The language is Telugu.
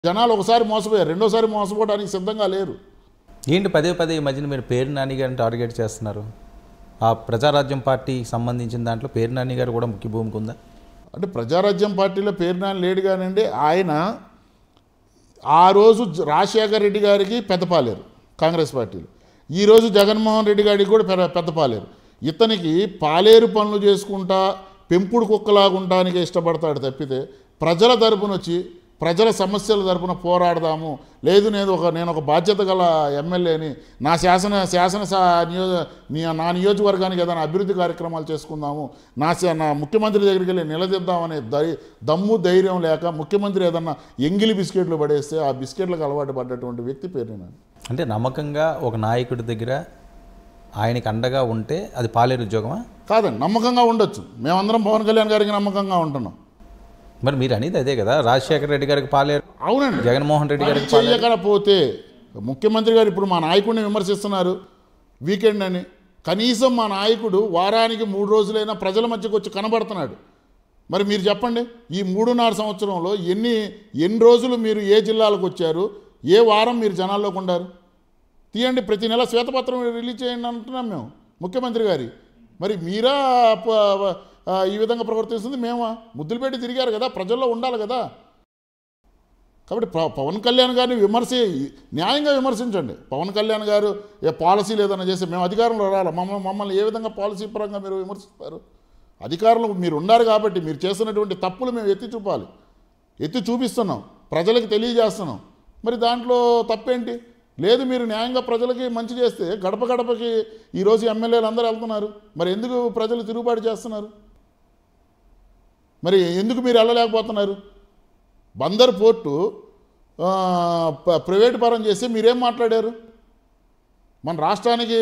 జనాలు ఒకసారి మోసపోయారు రెండోసారి మోసపోవడానికి సిద్ధంగా లేరు ఏంటి పదే పదే ఈ మధ్యన మీరు పేరు నాని గారిని టార్గెట్ చేస్తున్నారు ఆ ప్రజారాజ్యం పార్టీకి సంబంధించిన దాంట్లో పేరు నాని గారు కూడా ముఖ్య భూమిక ఉందా అంటే ప్రజారాజ్యం పార్టీలో పేరునాని లేడు కానండి ఆయన ఆ రోజు జ- రాజశేఖర రెడ్డి గారికి పెద్దపాలేరు కాంగ్రెస్ పార్టీలో ఈరోజు జగన్మోహన్ రెడ్డి గారికి కూడా పెద్ద పెద్దపాలేరు ఇతనికి పాలేరు పనులు చేసుకుంటా పెంపుడు కుక్కలాగుంటానికి ఇష్టపడతాడు తప్పితే ప్రజల తరపున వచ్చి ప్రజల సమస్యల తరపున పోరాడదాము లేదు నేను ఒక నేను ఒక బాధ్యత గల ఎమ్మెల్యేని నా శాసన శాసన సా- నియోజ నీ- నా నియోజకవర్గానికి ఏదైనా అభివృద్ధి కార్యక్రమాలు చేసుకుందాము నా శ- నా ముఖ్యమంత్రి దగ్గరికి వెళ్ళి నిలదీద్దామనే దై దమ్ము ధైర్యం లేక ముఖ్యమంత్రి ఏదన్నా ఎంగిలి బిస్కెట్లు పడేస్తే ఆ బిస్కెట్లకు అలవాటు పడ్డటువంటి వ్యక్తి పేరు నేను అంటే నమ్మకంగా ఒక నాయకుడి దగ్గర ఆయనకి అండగా ఉంటే అది పాలేరు ఉద్యోగమా కాదండి నమ్మకంగా ఉండొచ్చు మేమందరం పవన్ కళ్యాణ్ గారికి నమ్మకంగా ఉంటున్నాం మరి మీరు అనేది అదే కదా రాజశేఖర రెడ్డి గారికి పాలేరు అవునండి జగన్మోహన్ రెడ్డి పని గారికి పాలేరు చేయకపోతే ముఖ్యమంత్రి గారు ఇప్పుడు మా నాయకుడిని విమర్శిస్తున్నారు వీకెండ్ అని కనీసం మా నాయకుడు వారానికి మూడు రోజులైనా ప్రజల మధ్యకు వచ్చి కనబడుతున్నాడు మరి మీరు చెప్పండి ఈ మూడున్నర సంవత్సరంలో ఎన్ని ఎన్ని రోజులు మీరు ఏ జిల్లాలకు వచ్చారు ఏ వారం మీరు జనాల్లోకి ఉండారు తీయండి ప్రతి నెల శ్వేతపత్రం రిలీజ్ చేయండి అంటున్నాం మేము ముఖ్యమంత్రి గారి మరి మీరా ప- ఆ, ఈ విధంగా ప్రవర్తిస్తుంది మేమా ముద్దులు పెట్టి తిరిగారు కదా ప్రజల్లో ఉండాలి కదా కాబట్టి ప- పవన్ కళ్యాణ్ గారిని విమర్శ న్యాయంగా విమర్శించండి పవన్ కళ్యాణ్ గారు ఏ పాలసీ లేదన్నా చేస్తే మేము అధికారంలో రాలి మమ్మల్ని మమ్మల్ని ఏ విధంగా పాలసీ పరంగా మీరు విమర్శిస్తారు అధికారంలో మీరు ఉన్నారు కాబట్టి మీరు చేస్తున్నటువంటి తప్పులు మేము ఎత్తి చూపాలి ఎత్తి చూపిస్తున్నాం ప్రజలకు తెలియజేస్తున్నాం మరి దాంట్లో తప్పేంటి లేదు మీరు న్యాయంగా ప్రజలకి మంచి చేస్తే గడప గడపకి ఈరోజు ఎమ్మెల్యేలు అందరూ వెళ్తున్నారు మరి ఎందుకు ప్రజలు తిరుగుబాటు చేస్తున్నారు మరి ఎందుకు మీరు వెళ్ళలేకపోతున్నారు బందర్ పోర్టు ఆ, ప- ప్రైవేట్ పరం చేసి మీరేం మాట్లాడారు మన రాష్ట్రానికి